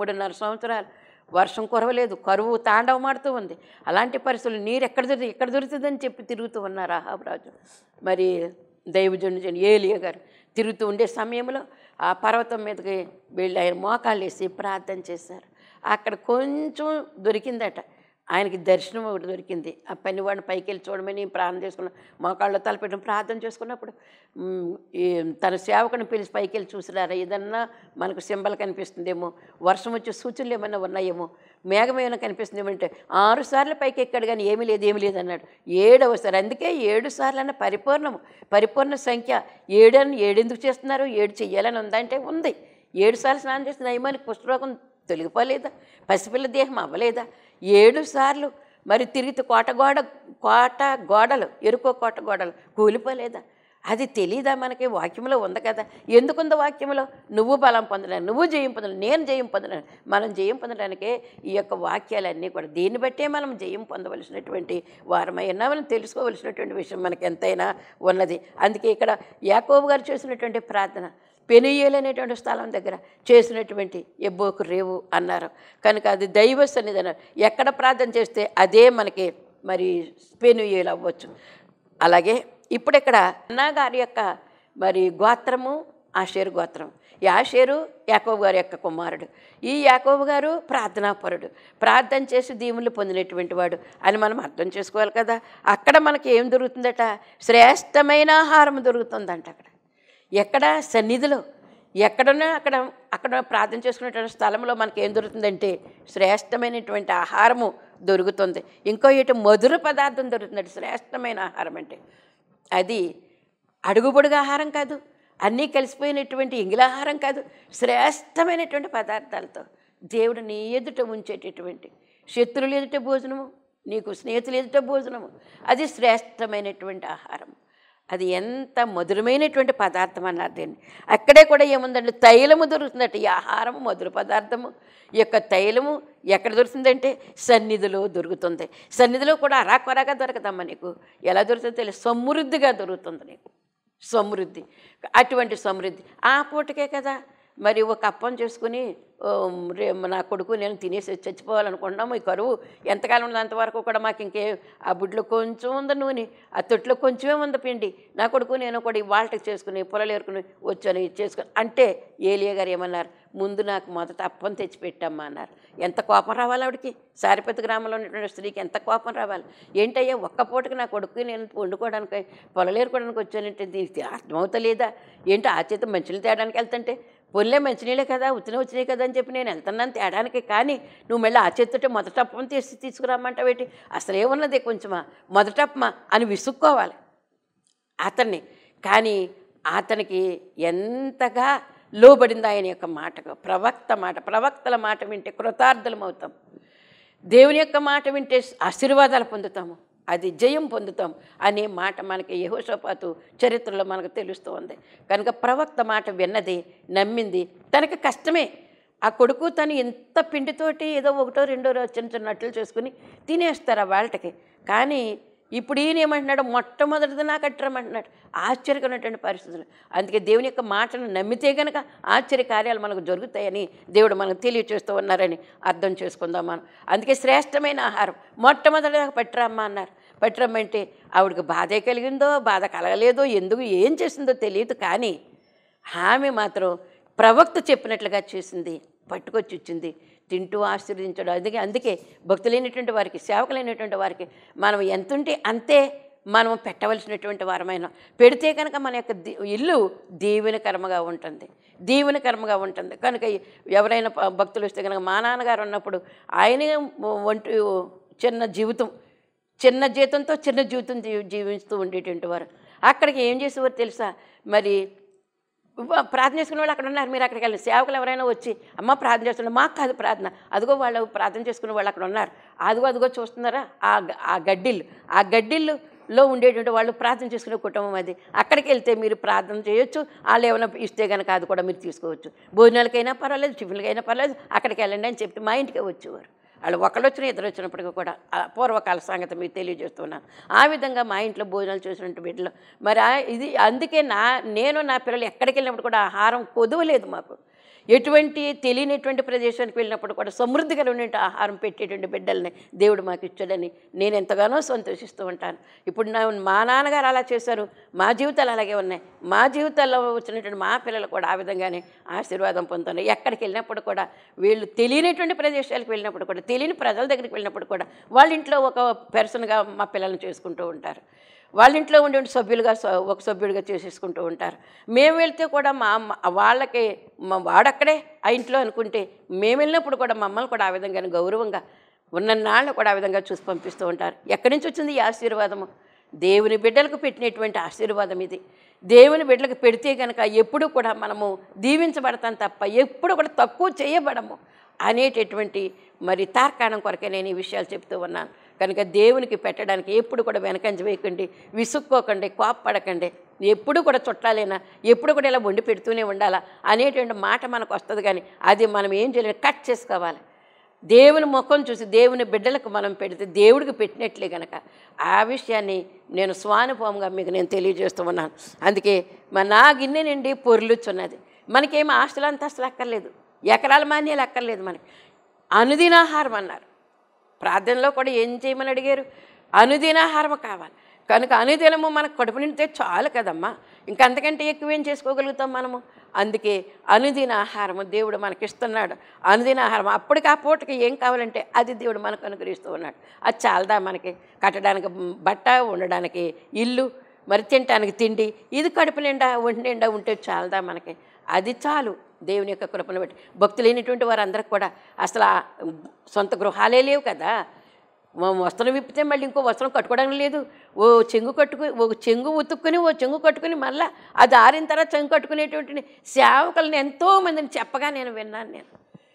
మూడున్నర సంవత్సరాలు వర్షం కురవలేదు కరువు తాండవమాడుతూ ఉంది అలాంటి పరిస్థితులు నీరు ఎక్కడ దొరుకుతుంది ఎక్కడ దొరుకుతుందని చెప్పి తిరుగుతూ ఉన్నారు అహాబరాజు మరి దైవజనుడు ఏలియ గారు తిరుగుతూ ఉండే సమయంలో ఆ పర్వతం మీదకి వెళ్ళి ఆయన మోకాళ్ళు వేసి ప్రార్థన చేశారు అక్కడ కొంచెం దొరికిందట ఆయనకి దర్శనం ఒకటి దొరికింది ఆ పనివాడిని పైకి వెళ్ళి చూడమని ప్రార్థన చేసుకున్న మోకాళ్ళలో తలపెట్టడం ప్రార్థన చేసుకున్నప్పుడు మ్, ఈ తన సేవకుని పిలిచి పైకి వెళ్ళి చూసిరారా ఏదన్నా మనకు సింబల్ కనిపిస్తుందేమో వర్షం వచ్చే సూచనలు ఏమైనా ఉన్నాయేమో మేఘం ఏమైనా కనిపిస్తుందేమో అంటే ఆరు సార్లు పైకి ఎక్కాడు కానీ ఏమీ లేదు ఏమీ లేదు అన్నాడు ఏడవసారి అందుకే ఏడు సార్లు అన్న పరిపూర్ణము పరిపూర్ణ సంఖ్య ఏడని ఏడెందుకు చేస్తున్నారు ఏడు చెయ్యాలని ఉందంటే ఉంది ఏడు సార్లు స్నానం చేసిన అయ్యమానికి కుష్ఠరోగం తొలగిపోలేదా పసిపిల్ల దేహం అవ్వలేదా ఏడు సార్లు మరి తిరిగి కోట గోడ కోట గోడలు ఎరుకో కోట గోడలు కూలిపోలేదా అది తెలీదా మనకి వాక్యంలో ఉంది కదా ఎందుకుందో వాక్యంలో నువ్వు బలం పొందడానికి నువ్వు జయం పొందడం నేను జయం పొందడానికి మనం జయం పొందడానికే ఈ యొక్క వాక్యాలన్నీ కూడా దీన్ని బట్టే మనం జయం పొందవలసినటువంటి వారమై ఉన్నామని తెలుసుకోవలసినటువంటి విషయం మనకి ఎంతైనా ఉన్నది అందుకే ఇక్కడ యాకోబు గారు చేసినటువంటి ప్రార్థన పెనుయేలు అనేటువంటి స్థలం దగ్గర చేసినటువంటి ఎబ్బోకు రేవు అన్నారు కనుక అది దైవ సన్నిధి అన్నారు ఎక్కడ ప్రార్థన చేస్తే అదే మనకి మరి పెనుయేలు అవ్వచ్చు అలాగే ఇప్పుడు ఇక్కడ అన్నా గారి యొక్క మరి గోత్రము ఆషేరు గోత్రం ఈ ఆషేరు యాకోబు గారి యొక్క కుమారుడు ఈ యాకోబు గారు ప్రార్థనాపరుడు ప్రార్థన చేసి దీవులు పొందినటువంటి వాడు అని మనం అర్థం చేసుకోవాలి కదా అక్కడ మనకి ఏం దొరుకుతుందట శ్రేష్టమైన ఆహారం దొరుకుతుందంట అక్కడ ఎక్కడ సన్నిధిలో ఎక్కడన్నా అక్కడ అక్కడ ప్రార్థన చేసుకునేటువంటి స్థలంలో మనకి ఏం దొరుకుతుందంటే శ్రేష్టమైనటువంటి ఆహారము దొరుకుతుంది ఇంకో ఇటు మధుర పదార్థం దొరుకుతుంది శ్రేష్టమైన ఆహారం అంటే అది అడుగుబొడుగు ఆహారం కాదు అన్నీ కలిసిపోయినటువంటి ఇంగిలాహారం కాదు శ్రేష్టమైనటువంటి పదార్థాలతో దేవుడు నీ ఎదుట ఉంచేటటువంటి శత్రువులు ఎదుట భోజనము నీకు స్నేహితులు ఎదుట భోజనము అది శ్రేష్టమైనటువంటి ఆహారం అది ఎంత మధురమైనటువంటి పదార్థం అన్నారు దీన్ని అక్కడే కూడా ఏముందంటే తైలము దొరుకుతుందట ఈ ఆహారము మధుర పదార్థము ఈ యొక్క తైలము ఎక్కడ దొరుకుతుందంటే సన్నిధిలో దొరుకుతుంది సన్నిధిలో కూడా అరాకొరాగా దొరకదమ్మా నీకు ఎలా దొరుకుతుందో తెలియదు సమృద్ధిగా దొరుకుతుంది నీకు సమృద్ధి అటువంటి సమృద్ధి ఆ పూటకే కదా మరి ఒక అప్పం చేసుకుని ఓ, రే నా కొడుకు నేను తినేసి చచ్చిపోవాలనుకుంటున్నాము ఈ కరువు ఎంతకాలం ఉన్నంతవరకు కూడా మాకు ఇంకే ఆ బుడ్లో కొంచెం ఉంది నూనె ఆ తొట్లో కొంచెమే ఉంది పిండి నా కొడుకు నేను కూడా ఇవాళకి చేసుకుని పొలలు ఏరుకుని వచ్చాను ఇది చేసుకుని అంటే ఏలియా గారు ఏమన్నారు ముందు నాకు మొదట అప్పం తెచ్చి పెట్టమ్మా అన్నారు ఎంత కోపం రావాలి ఆవిడకి సారిపతి గ్రామంలో ఉన్నటువంటి స్త్రీకి ఎంత కోపం రావాలి ఏంటయ్యా ఒక్క పూటకి నా కొడుకు నేను వండుకోవడానికి పొలలు ఏరుకోవడానికి వచ్చానంటే దీనికి అర్థమవుతలేదా ఏంటి ఆ చేత మంచినీళ్ళు తేడానికి వెళ్తుంటే పొల్లే మంచినీళ్ళే కదా ఉత్తిన వచ్చినాయి కదా అని చెప్పి నేను వెళ్తున్నాను తేడానికి కానీ నువ్వు మళ్ళీ ఆ చేతుంటే మొదటప్పం తీసి తీసుకురామంటావేటి అసలు ఏమున్నది కొంచెమా మొదటప్పమా అని విసుక్కోవాలి అతన్ని కానీ అతనికి ఎంతగా లోబడింది ఆయన యొక్క మాటకు ప్రవక్త మాట ప్రవక్తల మాట వింటే కృతార్థులం అవుతాం దేవుని యొక్క మాట వింటే ఆశీర్వాదాలు పొందుతాము అది జయం పొందుతాం అనే మాట మనకి యహోషపాతు చరిత్రలో మనకు తెలుస్తూ ఉంది కనుక ప్రవక్త మాట విన్నది నమ్మింది తనకి కష్టమే ఆ కొడుకు తను ఎంత పిండితోటి ఏదో ఒకటో రెండో రో- చిన్న చిన్న నట్లు చేసుకుని తినేస్తారు ఆ వాళ్ళకి కానీ ఇప్పుడు ఈయన ఏమంటున్నాడు మొట్టమొదటిది నాకు అట్టరమంటున్నాడు ఆశ్చర్యకరమైనటువంటి పరిస్థితులు అందుకే దేవుని యొక్క మాటను నమ్మితే గనక ఆశ్చర్య కార్యాలు మనకు జరుగుతాయని దేవుడు మనకు తెలియచేస్తూ ఉన్నారని అర్థం చేసుకుందాం మనం అందుకే శ్రేష్టమైన ఆహారం మొట్టమొదటిగా పట్టిరమ్మ అన్నారు పట్టిరమ్మంటే ఆవిడకి బాధే కలిగిందో బాధ కలగలేదో ఎందుకు ఏం చేసిందో తెలియదు కానీ ఆమె మాత్రం ప్రవక్త చెప్పినట్లుగా చేసింది పట్టుకొచ్చి ఇచ్చింది తింటూ ఆశీర్వదించడం అందుకే అందుకే భక్తులైనటువంటి వారికి సేవకులైనటువంటి వారికి మనం ఎంతుంటే అంతే మనం పెట్టవలసినటువంటి వారమైన పెడితే కనుక మన యొక్క ది- ఇల్లు దీవెనకరముగా ఉంటుంది దీవెనకరముగా ఉంటుంది కనుక ఎవరైనా ప- భక్తులు వస్తే కనుక మా నాన్నగారు ఉన్నప్పుడు ఆయనే ఒంటి చిన్న జీవితం చిన్న జీతంతో చిన్న జీవితం జీ- జీవిస్తూ ఉండేటువంటి వారు అక్కడికి ఏం చేసేవారు తెలుసా మరి వా- ప్రార్థన చేసుకునే వాళ్ళు అక్కడ ఉన్నారు మీరు అక్కడికి వెళ్ళి సేవకులు ఎవరైనా వచ్చి అమ్మ ప్రార్థన చేస్తున్నారు మాకు కాదు ప్రార్థన అదిగో వాళ్ళు ప్రార్థన చేసుకునే వాళ్ళు అక్కడ ఉన్నారు అదిగో అదిగో చూస్తున్నారా ఆ గ- ఆ గడ్డిళ్ళు ఆ గడ్డిళ్ళులో ఉండేటువంటి వాళ్ళు ప్రార్థన చేసుకునే కుటుంబం అది అక్కడికి వెళ్తే మీరు ప్రార్థన చేయొచ్చు వాళ్ళు ఏమైనా ఇస్తే కనుక అది కూడా మీరు తీసుకోవచ్చు భోజనాలకైనా పర్వాలేదు టిఫిన్లకైనా పర్వాలేదు అక్కడికి వెళ్ళండి అని చెప్తే మా ఇంటికే వచ్చేవారు వాళ్ళు ఒకళ్ళు వచ్చిన ఇద్దరు వచ్చినప్పటికీ కూడా ఆ పూర్వకాల సంగతి మీకు తెలియజేస్తున్నాను ఆ విధంగా మా ఇంట్లో భోజనాలు చేసినట్టు బిడ్డలు మరి ఆ- ఇది అందుకే నా నేను నా పిల్లలు ఎక్కడికి వెళ్ళినప్పుడు కూడా ఆహారం కొదువలేదు మాకు ఎటువంటి తెలియనటువంటి ప్రదేశానికి వెళ్ళినప్పుడు కూడా సమృద్ధిగా ఉండే ఆహారం పెట్టేటువంటి బిడ్డల్ని దేవుడు మాకు ఇచ్చాడని నేను ఎంతగానో సంతోషిస్తూ ఉంటాను ఇప్పుడు నా మా నాన్నగారు అలా చేశారు మా జీవితాలు అలాగే ఉన్నాయి మా జీవితాల్లో వచ్చినటువంటి మా పిల్లలు కూడా ఆ విధంగానే ఆశీర్వాదం పొందుతున్నారు ఎక్కడికి వెళ్ళినప్పుడు కూడా వీళ్ళు తెలియనటువంటి ప్రదేశాలకు వెళ్ళినప్పుడు కూడా తెలియని ప్రజల దగ్గరికి వెళ్ళినప్పుడు కూడా వాళ్ళ ఇంట్లో ఒక పర్సన్గా మా పిల్లల్ని చేసుకుంటూ ఉంటారు వాళ్ళ ఇంట్లో ఉండే సభ్యులుగా స- ఒక సభ్యుడిగా చేసేసుకుంటూ ఉంటారు మేము వెళ్తే కూడా మా అమ్మ వాళ్ళకి మా వాడక్కడే ఆ ఇంట్లో అనుకుంటే మేము వెళ్ళినప్పుడు కూడా మమ్మల్ని కూడా ఆ విధంగా గౌరవంగా ఉన్న నాళ్ళు కూడా ఆ విధంగా చూసి పంపిస్తూ ఉంటారు ఎక్కడి నుంచి వచ్చింది ఈ ఆశీర్వాదము దేవుని బిడ్డలకు పెట్టినటువంటి ఆశీర్వాదం ఇది దేవుని బిడ్డలకు పెడితే కనుక ఎప్పుడు కూడా మనము దీవించబడతాం తప్ప ఎప్పుడు కూడా తక్కువ చేయబడము అనేటటువంటి మరి తార్కాణం కొరకే నేను ఈ విషయాలు చెప్తూ ఉన్నాను కనుక దేవునికి పెట్టడానికి ఎప్పుడు కూడా వెనకంజ వేయకండి విసుక్కోకండి కోప్పడకండి ఎప్పుడు కూడా చుట్టాలైనా ఎప్పుడు కూడా ఇలా వండి పెడుతూనే ఉండాలా అనేటువంటి మాట మనకు వస్తుంది కానీ అది మనం ఏం చేయలేదు కట్ చేసుకోవాలి దేవుని ముఖం చూసి దేవుని బిడ్డలకు మనం పెడితే దేవుడికి పెట్టినట్లే కనుక ఆ విషయాన్ని నేను స్వానుభవంగా మీకు నేను తెలియజేస్తూ ఉన్నాను అందుకే మా నా గిన్నె నిండి పొర్లుచున్నది మనకేం ఆస్తులు అంతస్తులు అక్కర్లేదు ఎకరాల మాన్యాలు అక్కర్లేదు మనకి అనుదినాహారం అన్నారు ప్రార్థనలో కూడా ఏం చేయమని అడిగారు అనుదినాహారం కావాలి కనుక అనుదినము మనకు కడుపు నిండితే చాలు కదమ్మా ఇంకా అంతకంటే ఎక్కువ ఏం చేసుకోగలుగుతాం మనము అందుకే అనుదిన ఆహారము దేవుడు మనకి ఇస్తున్నాడు అనుదిన ఆహారం అప్పటికి ఆ పూటకి ఏం కావాలంటే అది దేవుడు మనకు అనుగ్రహిస్తూ ఉన్నాడు అది చాలదా మనకి కట్టడానికి బట్ట ఉండడానికి ఇల్లు మరి తినడానికి తిండి ఇది కడుపు నిండా ఒంటి నిండా ఉంటే చాలదా మనకి అది చాలు దేవుని యొక్క కృపను బట్టి భక్తి లేనిటువంటి వారందరికి కూడా అసలు ఆ సొంత గృహాలే లేవు కదా మా వస్త్రం విప్పితే మళ్ళీ ఇంకో వస్త్రం కట్టుకోవడం లేదు ఓ చెంగు కట్టుకుని ఓ చెంగు ఉతుక్కుని ఓ చెంగు కట్టుకుని మళ్ళీ అది ఆరిన తర్వాత చెంగు కట్టుకునేటువంటి సేవకులను ఎంతోమందిని చెప్పగా నేను విన్నాను నేను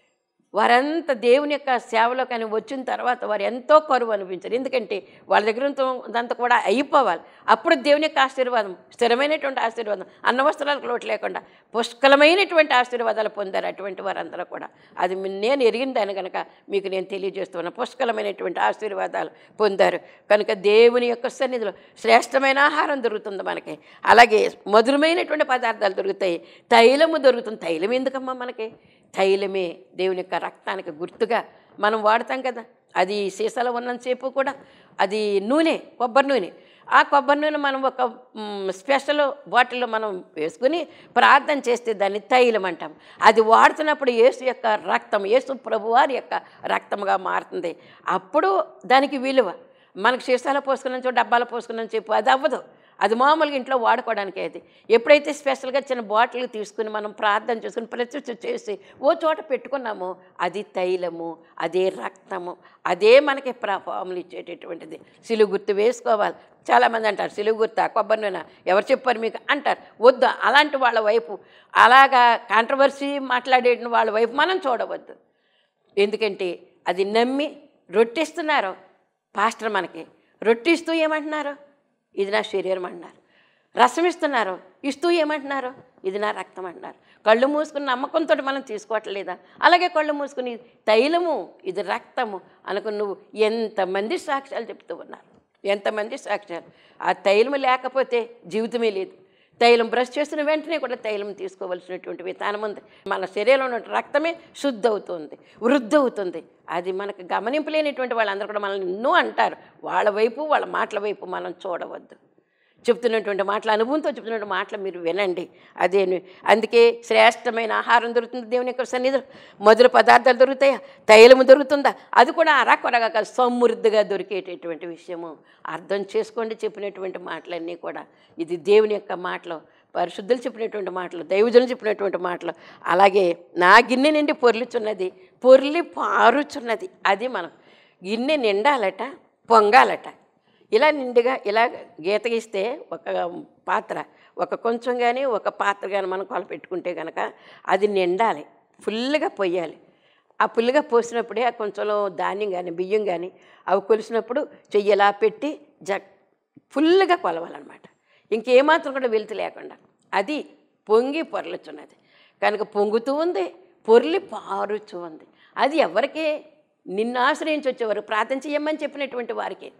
వారంతా దేవుని యొక్క సేవలో కానీ వచ్చిన తర్వాత వారు ఎంతో కరువు అనిపించారు ఎందుకంటే వాళ్ళ దగ్గర అంతా కూడా అయిపోవాలి అప్పుడు దేవుని యొక్క ఆశీర్వాదం స్థిరమైనటువంటి ఆశీర్వాదం అన్న వస్త్రాలకు లోటు లేకుండా పుష్కలమైనటువంటి ఆశీర్వాదాలు పొందారు అటువంటి వారందరూ కూడా అది మీ- నేను ఎరిగిన దాని కనుక మీకు నేను తెలియజేస్తున్నాను పుష్కలమైనటువంటి ఆశీర్వాదాలు పొందారు కనుక దేవుని యొక్క సన్నిధిలో శ్రేష్టమైన ఆహారం దొరుకుతుంది మనకి అలాగే మధురమైనటువంటి పదార్థాలు దొరుకుతాయి తైలము దొరుకుతుంది తైలం ఎందుకమ్మా మనకి తైలమే దేవుని యొక్క రక్తానికి గుర్తుగా మనం వాడతాం కదా అది సీసాలో ఉన్నంతసేపు కూడా అది నూనె కొబ్బరి నూనె ఆ కొబ్బరి నూనె మనం ఒక మ్, స్పెషల్ బాటిల్లో మనం వేసుకుని ప్రార్థన చేస్తే దాన్ని తైలం అంటాం అది వాడుతున్నప్పుడు యేసు యొక్క రక్తం యేసు ప్రభువారి యొక్క రక్తంగా మారుతుంది అప్పుడు దానికి విలువ మనకు సీసాలో పోసుకున్నాం చో డబ్బాలో పోసుకున్నాం చెప్పు అది అవ్వదు అది మామూలుగా ఇంట్లో వాడుకోవడానికి అది ఎప్పుడైతే స్పెషల్గా చిన్న బాటిల్ తీసుకుని మనం ప్రార్థన చేసుకుని ప్రత్యక్ష చేసి ఓ చోట పెట్టుకున్నామో అది తైలము అదే రక్తము అదే మనకి ప్రభావములు ఇచ్చేటటువంటిది సిలువు గుర్తు వేసుకోవాలి చాలామంది అంటారు సిలువు గుర్త కొబ్బరి నూనె ఎవరు చెప్పారు మీకు అంటారు వద్దు అలాంటి వాళ్ళ వైపు అలాగా కాంట్రవర్సీ మాట్లాడే వాళ్ళ వైపు మనం చూడవద్దు ఎందుకంటే అది నమ్మి రొట్టిస్తున్నారు పాస్టర్ మనకి రొట్టిస్తూ ఏమంటున్నారు ఇది నా శరీరం అంటున్నారు రసం ఇస్తున్నారు ఇస్తూ ఏమంటున్నారు ఇది నా రక్తం అంటున్నారు కళ్ళు మూసుకుని నమ్మకంతో మనం తీసుకోవట్లేదా అలాగే కళ్ళు మూసుకుని తైలము ఇది రక్తము అనుకుని నువ్వు ఎంతమంది సాక్ష్యాలు చెప్తూ ఉన్నారు ఎంతమంది సాక్ష్యాలు ఆ తైలము లేకపోతే జీవితమే లేదు తైలం బ్రష్ చేసిన వెంటనే కూడా తైలం తీసుకోవలసినటువంటి విధానం ఉంది మన శరీరంలో ఉన్న రక్తమే శుద్ధి అవుతుంది వృద్ధి అవుతుంది అది మనకు గమనింపలేనటువంటి వాళ్ళందరూ కూడా మనల్ని ఎన్నో అంటారు వాళ్ళ వైపు వాళ్ళ మాటల వైపు మనం చూడవద్దు చెప్తున్నటువంటి మాటల అనుభవంతో చెప్తున్నటువంటి మాటలు మీరు వినండి అదే అందుకే శ్రేష్టమైన ఆహారం దొరుకుతుంది దేవుని యొక్క సన్నిధిలో మధుర పదార్థాలు దొరుకుతాయా తైలము దొరుకుతుందా అది కూడా అరాకొరగా కాదు సమృద్ధిగా దొరికేటటువంటి విషయము అర్థం చేసుకోండి చెప్పినటువంటి మాటలన్నీ కూడా ఇది దేవుని యొక్క మాటలు పరిశుద్ధులు చెప్పినటువంటి మాటలు దైవజనులు చెప్పినటువంటి మాటలు అలాగే నా గిన్నె నిండి పొర్లుచున్నది పొర్లి పారుచున్నది అది మనం గిన్నె నిండాలట పొంగాలట ఇలా నిండుగా ఇలా గీత గీస్తే ఒక పాత్ర ఒక కొంచెం కానీ ఒక పాత్ర కానీ మనం కొల పెట్టుకుంటే కనుక అది నిండాలి ఫుల్గా పొయ్యాలి ఆ ఫుల్గా పోసినప్పుడే ఆ కొంచెంలో ధాన్యం కానీ బియ్యం కానీ అవి కొలిసినప్పుడు చెయ్యి ఇలా పెట్టి జ ఫుల్గా కొలవాలన్నమాట ఇంకేమాత్రం కూడా వెలుతు లేకుండా అది పొంగి పొరలుచున్నది కనుక పొంగుతూ ఉంది పొర్లి పారుచు ఉంది అది ఎవరికే నిన్ను ఆశ్రయించి వచ్చేవారు ప్రార్థన చేయమని చెప్పినటువంటి వారికి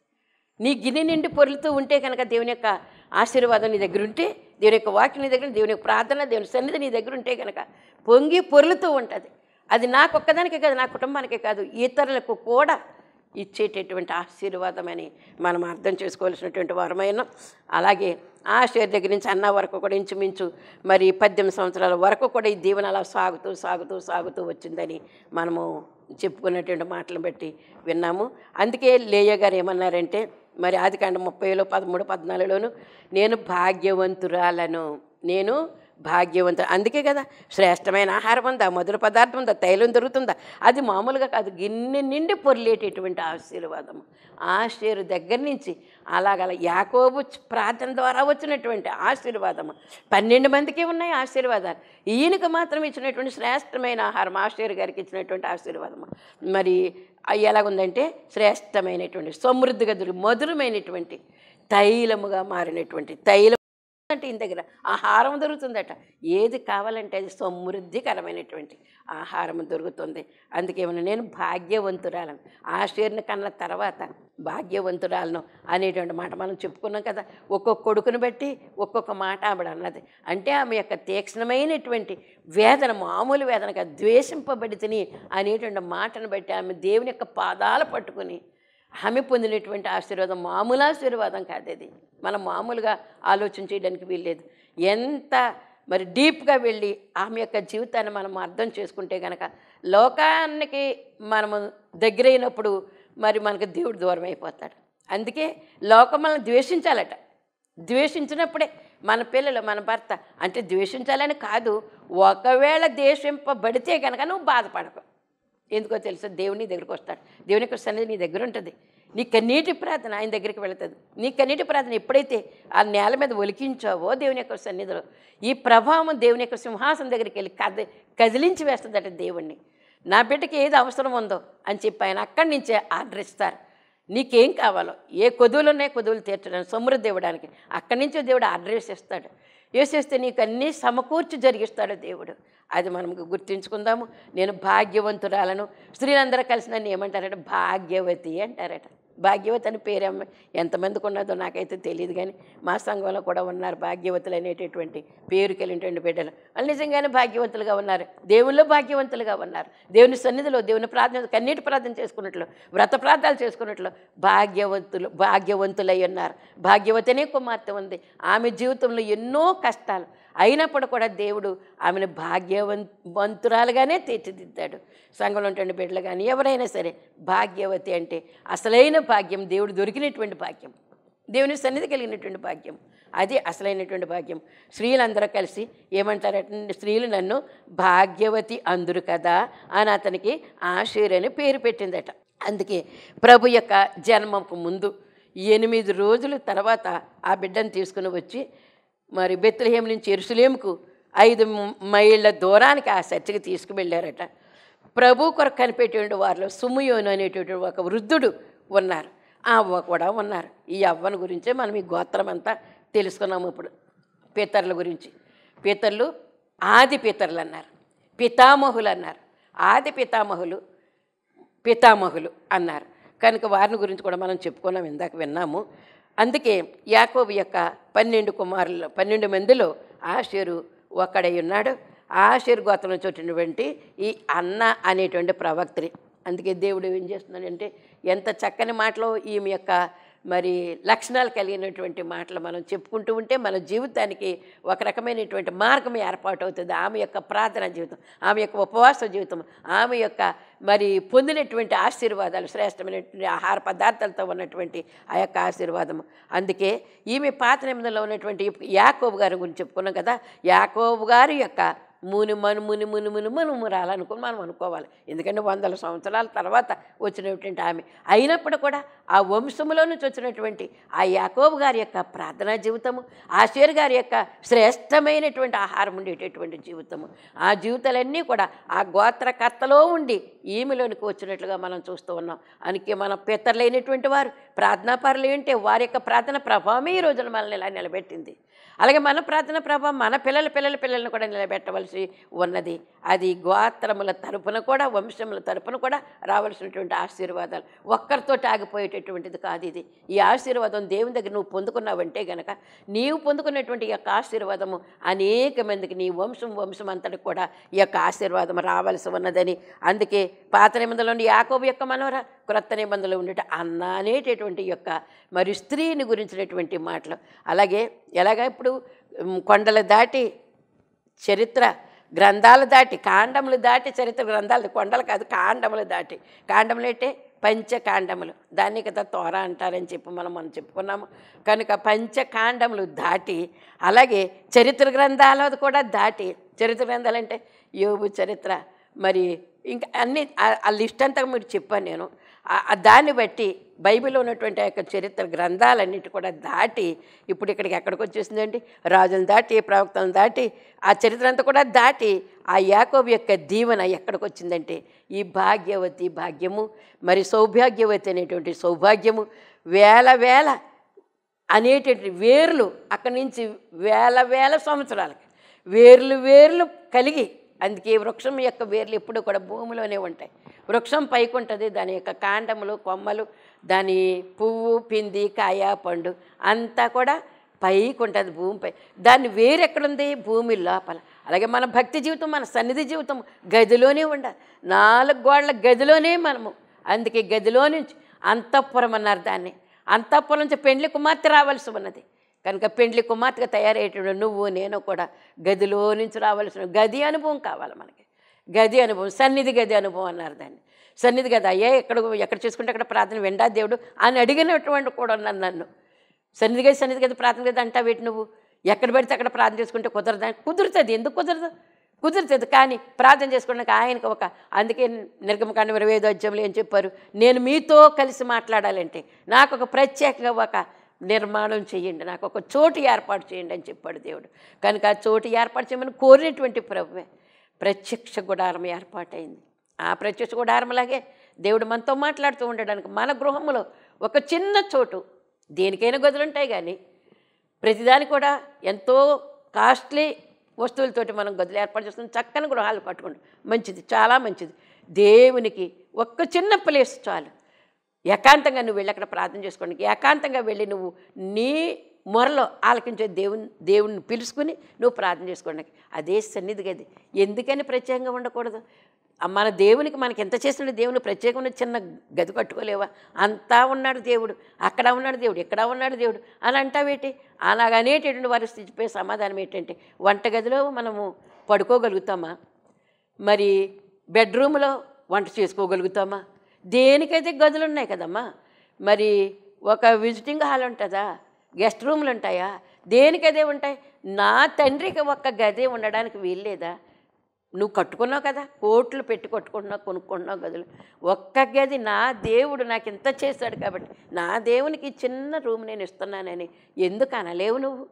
నీ గిన్నె నిండి పొరులుతూ ఉంటే కనుక దేవుని యొక్క ఆశీర్వాదం నీ దగ్గర ఉంటే దేవుని యొక్క వాక్యం నీ దగ్గర దేవుని యొక్క ప్రార్థన దేవుని సన్నిధి నీ దగ్గర ఉంటే కనుక పొంగి పొరులుతూ ఉంటుంది అది నాకొక్కదానికే కాదు నా కుటుంబానికే కాదు ఇతరులకు కూడా ఇచ్చేటటువంటి ఆశీర్వాదమని మనం అర్థం చేసుకోవాల్సినటువంటి వారమైన అలాగే ఆ షేర్ దగ్గర నుంచి అన్న వరకు కూడా ఇంచుమించు మరి పద్దెనిమిది సంవత్సరాల వరకు కూడా ఈ దీవెన అలా సాగుతూ సాగుతూ సాగుతూ వచ్చిందని మనము చెప్పుకున్నటువంటి మాటలను బట్టి విన్నాము అందుకే లేయ గారు ఏమన్నారంటే మరి ఆదికాండ ముప్పైలో పదమూడు పద్నాలుగులోను నేను భాగ్యవంతురాలను నేను భాగ్యవంత అందుకే కదా శ్రేష్టమైన ఆహారం ఉందా మధుర పదార్థం ఉందా తైలం దొరుకుతుందా అది మామూలుగా కాదు గిన్నె నిండి పొర్లేటటువంటి ఆశీర్వాదం ఆశీర్ దగ్గర నుంచి అలాగల యాకోబు ప్రార్థన ద్వారా వచ్చినటువంటి ఆశీర్వాదము పన్నెండు మందికి ఉన్నాయి ఆశీర్వాదాలు ఈయనకు మాత్రం ఇచ్చినటువంటి శ్రేష్టమైన ఆహారం ఆశీర్ గారికి ఇచ్చినటువంటి ఆశీర్వాదము మరి అవి ఎలాగుందంటే శ్రేష్టమైనటువంటి సమృద్ధిగా దొరికి మధురమైనటువంటి తైలముగా మారినటువంటి తైలం అంటే ఈయన దగ్గర ఆహారం దొరుకుతుందట ఏది కావాలంటే అది సమృద్ధికరమైనటువంటి ఆహారం దొరుకుతుంది అందుకేమన్నా నేను భాగ్యవంతురాలను ఆశీర్ని కన్న తర్వాత భాగ్యవంతురాలను అనేటువంటి మాట మనం చెప్పుకున్నాం కదా ఒక్కొక్క కొడుకుని బట్టి ఒక్కొక్క మాట ఆవిడ అన్నది అంటే ఆమె యొక్క తీక్ష్ణమైనటువంటి వేదన మామూలు వేదన కాదు ద్వేషింపబడి తిని అనేటువంటి మాటను బట్టి ఆమె దేవుని యొక్క పాదాలు పట్టుకుని ఆమె పొందినటువంటి ఆశీర్వాదం మామూలు ఆశీర్వాదం కాదు అది మనం మామూలుగా ఆలోచన చేయడానికి వీల్లేదు ఎంత మరి డీప్గా వెళ్ళి ఆమె యొక్క జీవితాన్ని మనం అర్థం చేసుకుంటే కనుక లోకానికి మనము దగ్గరైనప్పుడు మరి మనకు దేవుడు దూరం అయిపోతాడు అందుకే లోకం మనం ద్వేషించాలట ద్వేషించినప్పుడే మన పిల్లలు మన భర్త అంటే ద్వేషించాలని కాదు ఒకవేళ ద్వేషింపబడితే కనుక నువ్వు బాధపడకు ఎందుకో తెలుసా దేవుని నీ దగ్గరికి వస్తాడు దేవుని యొక్క సన్నిధి నీ దగ్గర ఉంటుంది నీ కన్నీటి ప్రార్థన ఆయన దగ్గరికి వెళుతుంది నీ కన్నీటి ప్రార్థన ఎప్పుడైతే ఆ నేల మీద ఒలికించావో దేవుని యొక్క సన్నిధిలో ఈ ప్రభావం దేవుని యొక్క సింహాసనం దగ్గరికి వెళ్ళి కద కదిలించి వేస్తుందట దేవుణ్ణి నా బిడ్డకి ఏది అవసరం ఉందో అని చెప్పి ఆయన అక్కడి నుంచే ఆర్డర్ ఇస్తారు నీకేం కావాలో ఏ కొదువులు ఉన్నాయి కొదువులు తీర్చడానికి సమృద్ధి ఇవ్వడానికి అక్కడి నుంచే దేవుడు ఆర్డర్ వేసేస్తాడు వేసేస్తే నీకు అన్నీ సమకూర్చి జరిగిస్తాడు దేవుడు అది మనం గుర్తుంచుకుందాము నేను భాగ్యవంతురాలను స్త్రీలందరూ కలిసి నన్ను ఏమంటారట భాగ్యవతి అంటారట భాగ్యవతి అని పేరు అమ్మ ఎంతమందికి ఉన్నదో నాకైతే తెలియదు కానీ మా సంఘంలో కూడా ఉన్నారు భాగ్యవతులు అనేటటువంటి పేరు కలిగినటువంటి బిడ్డలు వాళ్ళు నిజంగానే భాగ్యవంతులుగా ఉన్నారు దేవుల్లో భాగ్యవంతులుగా ఉన్నారు దేవుని సన్నిధిలో దేవుని ప్రార్థన కన్నీటి ప్రార్థన చేసుకున్నట్లు వ్రత ప్రార్థనలు చేసుకున్నట్లు భాగ్యవంతులు భాగ్యవంతులై ఉన్నారు భాగ్యవతినే కుమార్తె ఉంది ఆమె జీవితంలో ఎన్నో కష్టాలు అయినప్పుడు కూడా దేవుడు ఆమెను భాగ్యవంతురాలుగానే తీర్చిదిద్దాడు సంఘంలో ఉంటుండే బిడ్డలు కానీ ఎవరైనా సరే భాగ్యవతి అంటే అసలైన భాగ్యం దేవుడు దొరికినటువంటి భాగ్యం దేవుని సన్నిధి కలిగినటువంటి భాగ్యం అది అసలైనటువంటి భాగ్యం స్త్రీలందరూ కలిసి ఏమంటారంటే స్త్రీలు నన్ను భాగ్యవతి అందురు కదా అని అతనికి ఆశీర్ అని పేరు పెట్టిందట అందుకే ప్రభు యొక్క జన్మకు ముందు ఎనిమిది రోజుల తర్వాత ఆ బిడ్డను తీసుకుని వచ్చి మరి బెత్లహేం నుంచి ఎరుసలేముకు ఐదు మైళ్ళ దూరానికి ఆ చర్చకి తీసుకువెళ్ళారట ప్రభు కొరకు కనిపెట్టే వారిలో సుమయోను అనేటటువంటి ఒక వృద్ధుడు ఉన్నారు ఆ అవ్వ కూడా ఉన్నారు ఈ అవ్వను గురించే మనం ఈ గోత్రం అంతా తెలుసుకున్నాము ఇప్పుడు పితరుల గురించి పితరులు ఆది పితరులు అన్నారు పితామహులు అన్నారు ఆది పితామహులు పితామహులు అన్నారు కనుక వారిని గురించి కూడా మనం చెప్పుకున్నాం ఇందాక విన్నాము అందుకే యాకోబు యొక్క పన్నెండు కుమారులు పన్నెండు మందిలో ఆషేరు ఒక్కడై ఉన్నాడు ఆషేరు గోత్రం నుంచి వచ్చినటువంటి ఈ అన్న అనేటువంటి ప్రవక్త్రి అందుకే దేవుడు ఏం చేస్తున్నాడంటే ఎంత చక్కని మాటలో ఈమె యొక్క మరి లక్షణాలు కలిగినటువంటి మాటలు మనం చెప్పుకుంటూ ఉంటే మన జీవితానికి ఒక రకమైనటువంటి మార్గం ఏర్పాటు అవుతుంది ఆమె యొక్క ప్రార్థన జీవితం ఆమె యొక్క ఉపవాస జీవితం ఆమె యొక్క మరి పొందినటువంటి ఆశీర్వాదాలు శ్రేష్టమైనటువంటి ఆహార పదార్థాలతో ఉన్నటువంటి ఆ యొక్క ఆశీర్వాదం అందుకే ఈమె పాత నిబంధనలో ఉన్నటువంటి యాకోబు గారి గురించి చెప్పుకున్నాం కదా యాకోబు గారి యొక్క ముని మను ముని ముని ముని మును మురాలనుకుని మనం అనుకోవాలి ఎందుకంటే వందల సంవత్సరాల తర్వాత వచ్చినటువంటి ఆమె అయినప్పుడు కూడా ఆ వంశములో నుంచి వచ్చినటువంటి ఆ యాకోబు గారి యొక్క ప్రార్థనా జీవితము ఆశీర్ గారి యొక్క శ్రేష్టమైనటువంటి ఆహారం ఉండేటటువంటి జీవితము ఆ జీవితాలన్నీ కూడా ఆ గోత్రకర్తలో ఉండి ఈమెలోనికి వచ్చినట్లుగా మనం చూస్తూ ఉన్నాం అందుకే మన పితరులైనటువంటి వారు ప్రార్థనాపరులు ఏంటే వారి యొక్క ప్రార్థన ప్రభావమే ఈ రోజున మనల్ని ఇలా నిలబెట్టింది అలాగే మన ప్రార్థన ప్రభావం మన పిల్లల పిల్లల పిల్లలను కూడా నిలబెట్టవలసి ఉన్నది అది గోత్రముల తరపున కూడా వంశముల తరపున కూడా రావాల్సినటువంటి ఆశీర్వాదాలు ఒక్కరితోటి ఆగిపోయేటటువంటిది కాదు ఇది ఈ ఆశీర్వాదం దేవుని దగ్గర నువ్వు పొందుకున్నావంటే గనక నీవు పొందుకున్నటువంటి ఈ యొక్క ఆశీర్వాదము అనేక మందికి నీ వంశం వంశం అంతటి కూడా ఈ యొక్క ఆశీర్వాదం రావాల్సి ఉన్నదని అందుకే పాత నిబంధనలోని యాకోబు యొక్క మనవర క్రొత్త నిబంధనలో ఉండేట అన్న అనేటటువంటి యొక్క మరి స్త్రీని గురించినటువంటి మాటలు అలాగే ఎలాగ ఇప్పుడు ఉమ్, కొండలు దాటి చరిత్ర గ్రంథాలు దాటి కాండములు దాటి చరిత్ర గ్రంథాలు కొండలు కాదు కాండములు దాటి కాండములు అంటే పంచకాండములు దాన్ని కదా తోర అంటారని చెప్పి మనం మనం చెప్పుకున్నాము కనుక పంచకాండములు దాటి అలాగే చరిత్ర గ్రంథాలు కూడా దాటి చరిత్ర గ్రంథాలు అంటే యోగు చరిత్ర మరి ఇంకా అన్ని ఆ- ఆ లిస్ట్ అంతా మీరు చెప్పాను నేను ఆ- ఆ దాన్ని బట్టి బైబిల్లో ఉన్నటువంటి ఆ యొక్క చరిత్ర గ్రంథాలన్నిటి కూడా దాటి ఇప్పుడు ఇక్కడికి ఎక్కడికి వచ్చేసిందండి రాజులను దాటి ప్రవక్తలను దాటి ఆ చరిత్ర అంతా కూడా దాటి ఆ యాకోబు యొక్క దీవెన ఎక్కడికి వచ్చిందంటే ఈ భాగ్యవతి భాగ్యము మరి సౌభాగ్యవతి అనేటువంటి సౌభాగ్యము వేల వేల అనేటటువంటి వేర్లు అక్కడి నుంచి వేల వేల సంవత్సరాలకి వేర్లు వేర్లు కలిగి అందుకే వృక్షం యొక్క వేర్లు ఎప్పుడు కూడా భూమిలోనే ఉంటాయి వృక్షం పైకి ఉంటుంది దాని యొక్క కాండములు కొమ్మలు దాని పువ్వు పింది కాయ పండు అంతా కూడా పైకి ఉంటుంది భూమిపై దాని వేరు ఎక్కడుంది భూమి లోపల అలాగే మన భక్తి జీవితం మన సన్నిధి జీవితం గదిలోనే ఉండాలి నాలుగు గోడల గదిలోనే మనము అందుకే గదిలో నుంచి అంతఃపురం అన్నారు దాన్ని అంతఃపురం నుంచి పెండ్లి కుమార్తె రావాల్సి ఉన్నది కనుక పెండ్లి కుమార్తెగా తయారయ్యేటప్పుడు నువ్వు నేను కూడా గదిలో నుంచి రావాల్సిన గది అనుభవం కావాలి మనకి గది అనుభవం సన్నిధి గది అనుభవం అన్నారు దాన్ని సన్నిధి గది అయ్యే ఎక్కడ ఎక్కడ చేసుకుంటే అక్కడ ప్రార్థన వెండా దేవుడు అని అడిగినటువంటి కూడా ఉన్నాను నన్ను సన్నిధి గది సన్నిధి గది ప్రార్థన గది అంటా వేటి నువ్వు ఎక్కడ పెడితే అక్కడ ప్రార్థన చేసుకుంటే కుదరదా కుదురుతుంది ఎందుకు కుదరదు కుదురుతుంది కానీ ప్రార్థన చేసుకోవడానికి ఆయనకు ఒక అందుకే నిర్గమకాండ ఇరవై ఐదో అధ్యాయంలో ఏం చెప్పారు నేను మీతో కలిసి మాట్లాడాలంటే నాకు ఒక ప్రత్యేకంగా ఒక నిర్మాణం చేయండి నాకు ఒక చోటు ఏర్పాటు చేయండి అని చెప్పాడు దేవుడు కనుక ఆ చోటు ఏర్పాటు చేయమని కోరినటువంటి ప్రభువే ప్రత్యక్ష గుడారం ఏర్పాటైంది ఆ ప్రత్యక్ష గుడారంలాగే దేవుడు మనతో మాట్లాడుతూ ఉండడానికి మన గృహంలో ఒక చిన్న చోటు దేనికైనా గదులు ఉంటాయి కానీ ప్రతిదాని కూడా ఎంతో కాస్ట్లీ వస్తువులతోటి మనం గదులు ఏర్పాటు చేసుకుని చక్కని గృహాలు కట్టుకోండి మంచిది చాలా మంచిది దేవునికి ఒక్క చిన్న ప్లేస్ చాలు ఏకాంతంగా నువ్వు వెళ్ళి అక్కడ ప్రార్థన చేసుకోండి ఏకాంతంగా వెళ్ళి నువ్వు నీ మొరలో ఆలకించే దేవుని దేవుని పిలుచుకుని నువ్వు ప్రార్థన చేసుకోండి అదే సన్నిధి గది ఎందుకని ప్రత్యేకంగా ఉండకూడదు ఆ మన దేవునికి మనకి ఎంత చేసిన దేవుని ప్రత్యేకమైన చిన్న గది కట్టుకోలేవా అంతా ఉన్నాడు దేవుడు అక్కడ ఉన్నాడు దేవుడు ఇక్కడ ఉన్నాడు దేవుడు అని అంటావేటి అలాగనేటటువంటి వారి స్థితిపై సమాధానం ఏంటంటే వంటగదిలో మనము పడుకోగలుగుతామా మరి బెడ్రూమ్లో వంట చేసుకోగలుగుతామా దేనికైతే గదులు ఉన్నాయి కదమ్మా మరి ఒక విజిటింగ్ హాల్ ఉంటుందా గెస్ట్ రూమ్లు ఉంటాయా దేనికదే ఉంటాయి నా తండ్రికి ఒక్క గది ఉండడానికి వీల్లేదా నువ్వు కట్టుకున్నావు కదా కోట్లు పెట్టి కొట్టుకుంటున్నావు కొనుక్కుంటున్నావు గదులు ఒక్క గది నా దేవుడు నాకు ఇంత చేశాడు కాబట్టి నా దేవునికి ఈ చిన్న రూమ్ నేను ఇస్తున్నానని ఎందుకు అనలేవు నువ్వు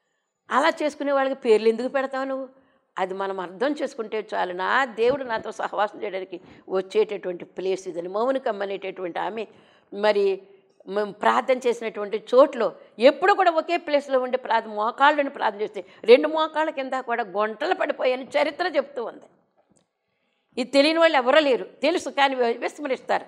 అలా చేసుకునే వాళ్ళకి పేర్లు ఎందుకు పెడతావు నువ్వు అది మనం అర్థం చేసుకుంటే చాలు నా దేవుడు నాతో సహవాసం చేయడానికి వచ్చేటటువంటి ప్లేస్ ఇదని మౌనికమ్మ అనేటటువంటి ఆమె మరి మేము ప్రార్థన చేసినటువంటి చోట్లో ఎప్పుడు కూడా ఒకే ప్లేస్లో ఉండి ప్రార్థన మోకాళ్ళని ప్రార్థన చేస్తే రెండు మోకాళ్ళ కింద కూడా గుంటలు పడిపోయాయని చరిత్ర చెప్తూ ఉంది ఇది తెలియని వాళ్ళు ఎవరో లేరు తెలుసు కానీ విస్మరిస్తారు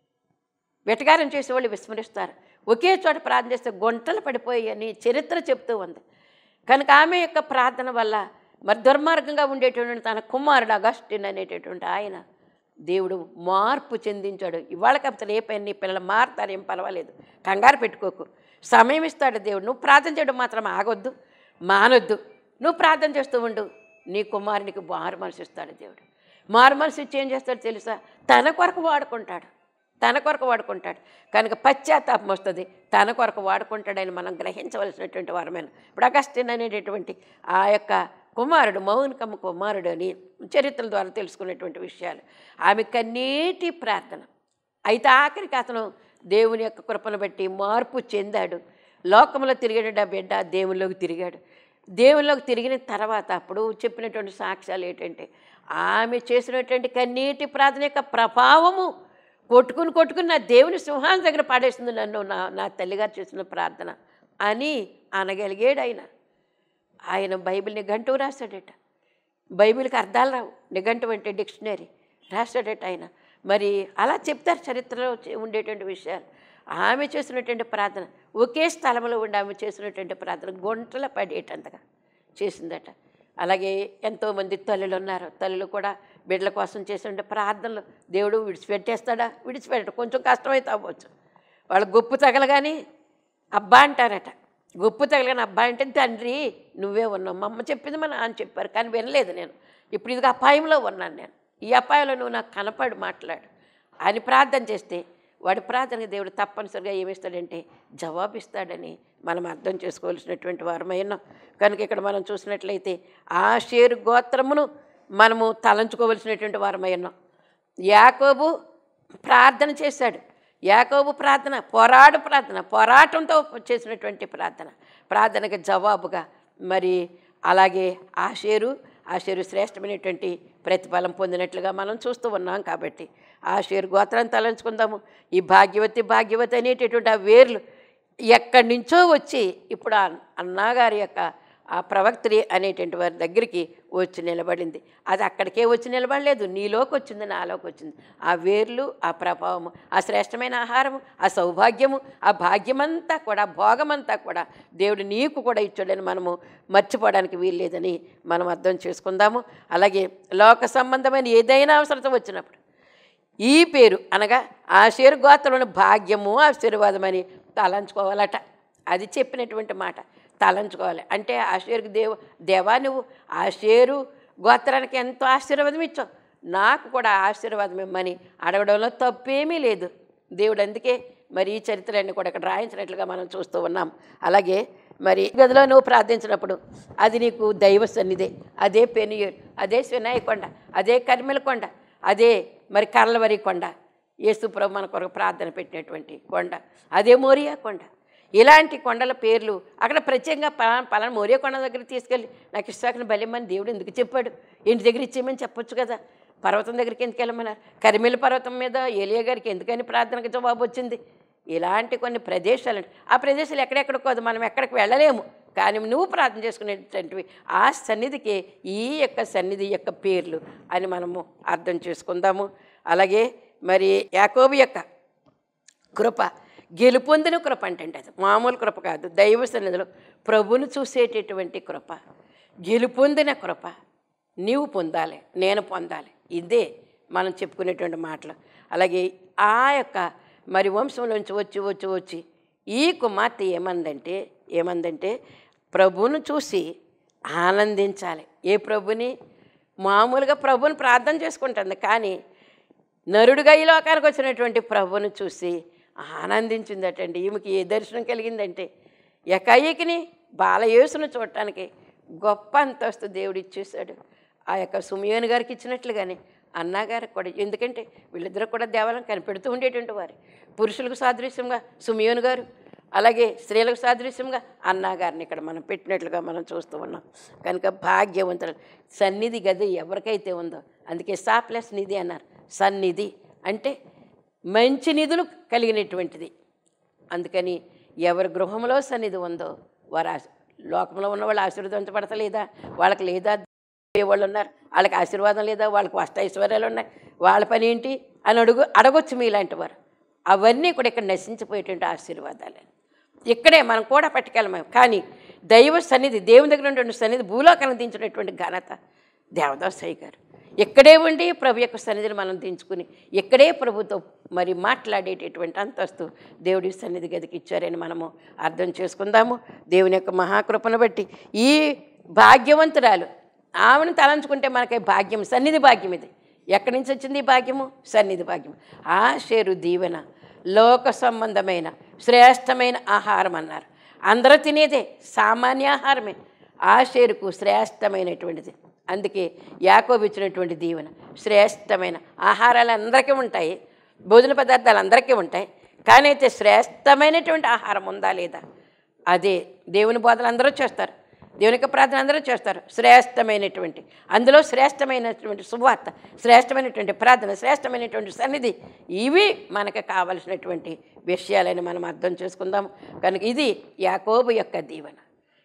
వెటకారం చేసేవాళ్ళు విస్మరిస్తారు ఒకే చోట ప్రార్థన చేస్తే గుంటలు పడిపోయాయని చరిత్ర చెప్తూ ఉంది కనుక ఆమె యొక్క ప్రార్థన వల్ల మరి దుర్మార్గంగా ఉండేటటువంటి తన కుమారుడు అగస్టిన్ అనేటటువంటి ఆయన దేవుడు మార్పు చెందించాడు ఇవాళ కాకపోతే రేపైనా నీ పిల్లలు మారుతారు ఏం పర్వాలేదు కంగారు పెట్టుకోకు సమయం ఇస్తాడు దేవుడు నువ్వు ప్రార్థన చేయడం మాత్రం ఆగొద్దు మానొద్దు నువ్వు ప్రార్థన చేస్తూ ఉండు నీ కుమారునికి మారు మనసు ఇస్తాడు దేవుడు మారు మనసు ఇచ్చి ఏం చేస్తాడు తెలుసా తన కొరకు వాడుకుంటాడు తన కొరకు వాడుకుంటాడు కనుక పశ్చాత్తాపం వస్తుంది తన కొరకు వాడుకుంటాడని మనం గ్రహించవలసినటువంటి వారమైన ఇప్పుడు అగస్టిన్ అనేటటువంటి ఆ యొక్క కుమారుడు మౌనికమ్మ కుమారుడు అని చరిత్రల ద్వారా తెలుసుకునేటువంటి విషయాలు ఆమె కన్నీటి ప్రార్థన అయితే ఆఖరికి అతను దేవుని యొక్క కృపను బట్టి మార్పు చెందాడు లోకంలో తిరిగాడు ఆ బిడ్డ దేవుల్లోకి తిరిగాడు దేవుల్లోకి తిరిగిన తర్వాత అప్పుడు చెప్పినటువంటి సాక్ష్యాలు ఏంటంటే ఆమె చేసినటువంటి కన్నీటి ప్రార్థన యొక్క ప్రభావము కొట్టుకుని కొట్టుకుని నా దేవుని సింహాన్ని దగ్గర పాడేస్తుంది నన్ను నా నా తల్లిగారు చేసిన ప్రార్థన అని అనగలిగాడు ఆయన ఆయన బైబిల్ నిఘంటువు రాశాడట బైబిల్కి అర్థాలు రావు నిఘంటువు అంటే డిక్షనరీ రాశాడట ఆయన మరి అలా చెప్తారు చరిత్రలో చే- ఉండేటువంటి విషయాలు ఆమె చేసినటువంటి ప్రార్థన ఒకే స్థలంలో ఉండి ఆమె చేసినటువంటి ప్రార్థన గుంటల పడేటంతగా చేసిందట అలాగే ఎంతోమంది తల్లులు ఉన్నారు తల్లులు కూడా బిడ్డల కోసం చేసిన ప్రార్థనలు దేవుడు విడిచిపెట్టేస్తాడా విడిచిపెట్టడు కొంచెం కష్టమైతే అవ్వచ్చు వాళ్ళు గొప్పు తగలగాని అబ్బా అంటారట గొప్పు తగలగాని అబ్బా అంటే తండ్రి నువ్వే ఉన్నావు మా అమ్మ చెప్పింది మా నాన్న చెప్పారు కానీ వినలేదు నేను ఇప్పుడు ఇది అపాయంలో ఉన్నాను నేను ఈ అపాయంలో నువ్వు నాకు కనపడు మాట్లాడు అని ప్రార్థన చేస్తే వాడి ప్రార్థనకి దేవుడు తప్పనిసరిగా ఏమిస్తాడంటే జవాబిస్తాడని మనం అర్థం చేసుకోవాల్సినటువంటి వారమై ఉన్నాం కనుక ఇక్కడ మనం చూసినట్లయితే ఆ షేరు గోత్రమును మనము తలంచుకోవలసినటువంటి వారమై ఉన్నాం యాకోబు ప్రార్థన చేశాడు యాకోబు ప్రార్థన పోరాడు ప్రార్థన పోరాటంతో చేసినటువంటి ప్రార్థన ప్రార్థనకు జవాబుగా మరి అలాగే ఆషేరు ఆషేరు శ్రేష్టమైనటువంటి ప్రతిఫలం పొందినట్లుగా మనం చూస్తూ ఉన్నాం కాబట్టి ఆషేరు గోత్రాన్ని తలంచుకుందాము ఈ భాగ్యవతి భాగ్యవతి అనేటటువంటి ఆ వేర్లు ఎక్కడి నుంచో వచ్చి ఇప్పుడు ఆ అన్నగారి యొక్క ఆ ప్రవక్త్రి అనేటువంటి వారి దగ్గరికి వచ్చి నిలబడింది అది అక్కడికే వచ్చి నిలబడలేదు నీలోకి వచ్చింది నాలోకి వచ్చింది ఆ వేర్లు ఆ ప్రభావము ఆ శ్రేష్టమైన ఆహారము ఆ సౌభాగ్యము ఆ భాగ్యమంతా కూడా భోగమంతా కూడా దేవుడు నీకు కూడా ఇచ్చాడని మనము మర్చిపోవడానికి వీల్లేదని మనం అర్థం చేసుకుందాము అలాగే లోక సంబంధమైన ఏదైనా అవసరత వచ్చినప్పుడు ఈ పేరు అనగా ఆశీర్ గోత్రంలోని భాగ్యము ఆశీర్వాదమని తలంచుకోవాలట అది చెప్పినటువంటి మాట తలంచుకోవాలి అంటే ఆశీర్కి దేవ దేవా నువ్వు ఆశీరు గోత్రానికి ఎంతో ఆశీర్వాదం ఇచ్చావు నాకు కూడా ఆశీర్వాదం ఇమ్మని అడగడంలో తప్పేమీ లేదు దేవుడు అందుకే మరి ఈ చరిత్రలన్నీ కూడా ఇక్కడ రాయించినట్లుగా మనం చూస్తూ ఉన్నాం అలాగే మరి గదిలో నువ్వు ప్రార్థించినప్పుడు అది నీకు దైవ సన్నిధే అదే పెనియూరు అదే వినాయ కొండ అదే కరిమెల కొండ అదే మరి కర్లవరి కొండ యేసుప్రభు మన కొరకు ప్రార్థన పెట్టినటువంటి కొండ అదే మోరియా కొండ ఇలాంటి కొండల పేర్లు అక్కడ ప్రత్యేకంగా పలా పలానా మోరియా కొండ దగ్గర తీసుకెళ్ళి నాకు ఇష్టాకిన బలిమ్మని దేవుడు ఎందుకు చెప్పాడు ఇంటి దగ్గర ఇచ్చేయమని చెప్పొచ్చు కదా పర్వతం దగ్గరికి ఎందుకు వెళ్ళమన్నారు కరిమిల పర్వతం మీద ఏలియా గారికి ఎందుకని ప్రార్థనకు జవాబు వచ్చింది ఇలాంటి కొన్ని ప్రదేశాలు ఆ ప్రదేశాలు ఎక్కడెక్కడ కాదు మనం ఎక్కడికి వెళ్ళలేము కానీ నువ్వు ప్రార్థన చేసుకునేటువంటివి ఆ సన్నిధికి ఈ యొక్క సన్నిధి యొక్క పేర్లు అని మనము అర్థం చేసుకుందాము అలాగే మరి యాకోబు యొక్క కృప గెలుపొందిన కృప అంటే అది మామూలు కృప కాదు దైవ సన్నిధిలో ప్రభును చూసేటటువంటి కృప గెలుపొందిన కృప నీవు పొందాలి నేను పొందాలి ఇదే మనం చెప్పుకునేటువంటి మాటలు అలాగే ఆ యొక్క మరి వంశంలోంచి వచ్చి వచ్చి వచ్చి ఈ కుమార్తె ఏమందంటే ఏమందంటే ప్రభువును చూసి ఆనందించాలి ఏ ప్రభుని మామూలుగా ప్రభుని ప్రార్థన చేసుకుంటుంది కానీ నరుడుగా ఈ లోకానికి వచ్చినటువంటి ప్రభువును చూసి ఆనందించిందటండి ఈమెకి ఏ దర్శనం కలిగిందంటే ఎకాయికిని బాలయేసును చూడటానికి గొప్ప అంతస్తు దేవుడు ఇచ్చేశాడు ఆ యొక్క సుమియోని గారికి ఇచ్చినట్లుగానే అన్నగారికి కూడా ఎందుకంటే వీళ్ళిద్దరు కూడా దేవాలయం కనిపెడుతూ ఉండేటువంటి వారు పురుషులకు సాదృశ్యంగా సుమియోని గారు అలాగే స్త్రీలకు సాదృశ్యంగా అన్నగారిని ఇక్కడ మనం పెట్టినట్లుగా మనం చూస్తూ ఉన్నాం కనుక భాగ్యవంతులు సన్నిధి గది ఎవరికైతే ఉందో అందుకే సా ప్లస్ నిధి అన్నారు సన్నిధి అంటే మంచి నిధులు కలిగినటువంటిది అందుకని ఎవరి గృహంలో సన్నిధి ఉందో వారు ఆశ- లోకంలో ఉన్న వాళ్ళు ఆశీర్వదించబడతలేదా వాళ్ళకి లేదా వాళ్ళు ఉన్నారు వాళ్ళకి ఆశీర్వాదం లేదా వాళ్ళకి వస్త ఐశ్వర్యాలు ఉన్నాయి వాళ్ళ పని ఏంటి అని అడుగు అడగొచ్చు మీలాంటి వారు అవన్నీ కూడా ఇక్కడ నశించిపోయేటువంటి ఆశీర్వాదాలు ఇక్కడే మనం కూడా పట్టుకెళ్ళము కానీ దైవ సన్నిధి దేవుని దగ్గర ఉన్నటువంటి సన్నిధి భూలోకాన్ని దించినటువంటి ఘనత దేవదాసయ్య గారు ఇక్కడే ఉండి ప్రభు యొక్క సన్నిధిని మనం దించుకుని ఇక్కడే ప్రభుతో మరి మాట్లాడేటటువంటి అంతస్తు దేవుడి సన్నిధి గదికి ఇచ్చారని మనము అర్థం చేసుకుందాము దేవుని యొక్క మహాకృపను బట్టి ఈ భాగ్యవంతురాలు ఆమెను తలంచుకుంటే మనకి భాగ్యం సన్నిధి భాగ్యం ఇది ఎక్కడి నుంచి వచ్చింది ఈ భాగ్యము సన్నిధి భాగ్యం ఆ షేరు దీవెన లోక సంబంధమైన శ్రేష్టమైన ఆహారం అన్నారు అందరూ తినేదే సామాన్య ఆహారమే ఆ షేరుకు శ్రేష్టమైనటువంటిది అందుకే యాకోబు ఇచ్చినటువంటి దీవెన శ్రేష్టమైన ఆహారాలు అందరికీ ఉంటాయి భోజన పదార్థాలు అందరికీ ఉంటాయి కానీ అయితే శ్రేష్టమైనటువంటి ఆహారం ఉందా లేదా అదే దేవుని బోధలు అందరూ చేస్తారు దేవుని యొక్క ప్రార్థన అందరూ చేస్తారు శ్రేష్టమైనటువంటి అందులో శ్రేష్టమైనటువంటి సువార్త శ్రేష్టమైనటువంటి ప్రార్థన శ్రేష్టమైనటువంటి సన్నిధి ఇవి మనకు కావలసినటువంటి విషయాలని మనం అర్థం చేసుకుందాం కనుక ఇది యాకోబు యొక్క దీవెన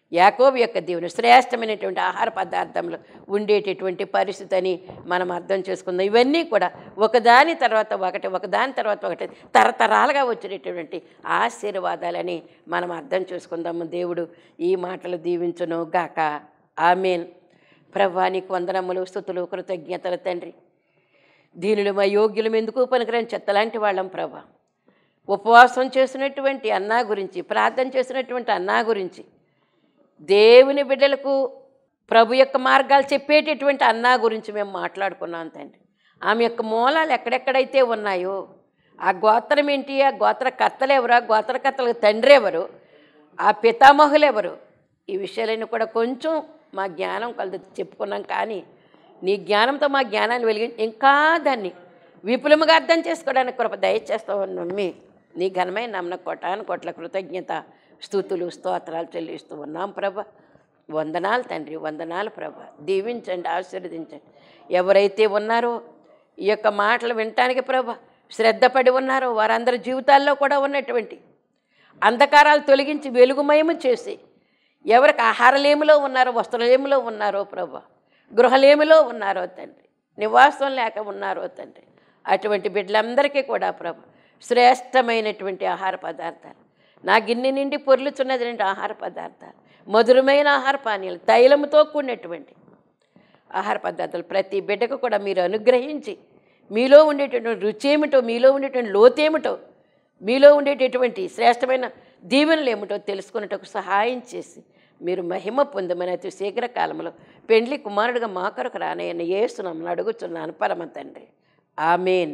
యాకోబు యొక్క దేవుని శ్రేష్టమైనటువంటి ఆహార పదార్థంలో ఉండేటటువంటి పరిస్థితి అని మనం అర్థం చేసుకుందాం ఇవన్నీ కూడా ఒకదాని తర్వాత ఒకటి ఒకదాని తర్వాత ఒకటి తరతరాలుగా వచ్చినటువంటి ఆశీర్వాదాలని మనం అర్థం చేసుకుందాము దేవుడు ఈ మాటలు దీవించును గాక ఆమెన్ ప్రభా నీకు వందనములు స్థుతులు కృతజ్ఞతలు తండ్రి దీనులు మా యోగ్యులం ఎందుకు పనికిరాని చెత్తలాంటి వాళ్ళం ప్రభా ఉపవాసం చేసినటువంటి అన్నా గురించి ప్రార్థన చేసినటువంటి అన్నా గురించి దేవుని బిడ్డలకు ప్రభు యొక్క మార్గాలు చెప్పేటటువంటి అన్నా గురించి మేము మాట్లాడుకున్నాం తండ్రి ఆమె యొక్క మూలాలు ఎక్కడెక్కడైతే ఉన్నాయో ఆ గోత్రం ఏంటి ఆ గోత్రకర్తలు ఎవరు ఆ గోత్రకర్తలకు తండ్రి ఎవరు ఆ పితామహులు ఎవరు ఈ విషయాలన్నీ కూడా కొంచెం మా జ్ఞానం కలదు చెప్పుకున్నాం కానీ నీ జ్ఞానంతో మా జ్ఞానాన్ని వెలిగి ఇంకా దాన్ని విపులముగా అర్థం చేసుకోవడానికి కృప దయచేస్తావు నమ్మి నీ ఘనమైన నమ్మన కోటాను కోట్ల కృతజ్ఞత స్థుతులు స్తోత్రాలు చెల్లిస్తూ ఉన్నాం ప్రభ వందనాలు తండ్రి వందనాలు ప్రభ దీవించండి ఆశీర్వదించండి ఎవరైతే ఉన్నారో ఈ యొక్క మాటలు వినటానికి ప్రభ శ్రద్ధపడి ఉన్నారో వారందరి జీవితాల్లో కూడా ఉన్నటువంటి అంధకారాలు తొలగించి వెలుగుమయము చేసి ఎవరికి ఆహారలేమిలో ఉన్నారో వస్త్రలేమిలో ఉన్నారో ప్రభా గృహలేమిలో ఉన్నారో తండ్రి నివాసం లేక ఉన్నారో తండ్రి అటువంటి బిడ్డలందరికీ కూడా ప్రభు శ్రేష్టమైనటువంటి ఆహార పదార్థాలు నా గిన్నె నిండి పొర్లుచున్నది రెండు ఆహార పదార్థాలు మధురమైన ఆహార పానీయాలు తైలముతో కూడినటువంటి ఆహార పదార్థాలు ప్రతి బిడ్డకు కూడా మీరు అనుగ్రహించి మీలో ఉండేటటువంటి రుచి ఏమిటో మీలో ఉండేటువంటి లోతేమిటో మీలో ఉండేటటువంటి శ్రేష్టమైన దీవెనలు ఏమిటో తెలుసుకున్నటకు సహాయం చేసి మీరు మహిమ పొందమని అతి శీఘ్ర కాలంలో పెండ్లి కుమారుడిగా మా కొరకు రానయ్యని ఏసునమ్మని అడుగుతున్నాను పరమ తండ్రి ఆమెన్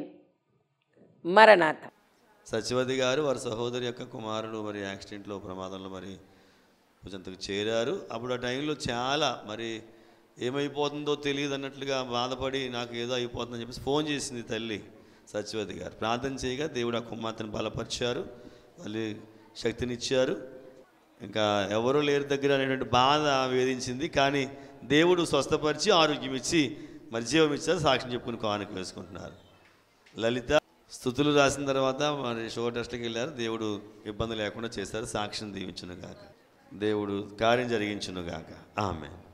మరణాత సత్యవతి గారు వారి సహోదరి యొక్క కుమారుడు మరి యాక్సిడెంట్లో ప్రమాదంలో మరి భుజంతకు చేరారు అప్పుడు ఆ టైంలో చాలా మరి ఏమైపోతుందో తెలియదు అన్నట్లుగా బాధపడి నాకు ఏదో అయిపోతుందని చెప్పేసి ఫోన్ చేసింది తల్లి సత్యవతి గారు ప్రార్థన చేయగా దేవుడు ఆ కుమార్తెను బలపరిచారు మళ్ళీ శక్తినిచ్చారు ఇంకా ఎవరూ లేరు దగ్గర అనేటువంటి బాధ వేధించింది కానీ దేవుడు స్వస్థపరిచి ఆరోగ్యం ఇచ్చి మరి జీవం ఇచ్చారు సాక్ష్యం చెప్పుకుని కానుక వేసుకుంటున్నారు లలిత స్థుతులు రాసిన తర్వాత మరి షుగర్ టెస్ట్కి వెళ్ళారు దేవుడు ఇబ్బంది లేకుండా చేశారు సాక్ష్యం దీవించును గాక దేవుడు కార్యం జరిగించును గాక ఆమె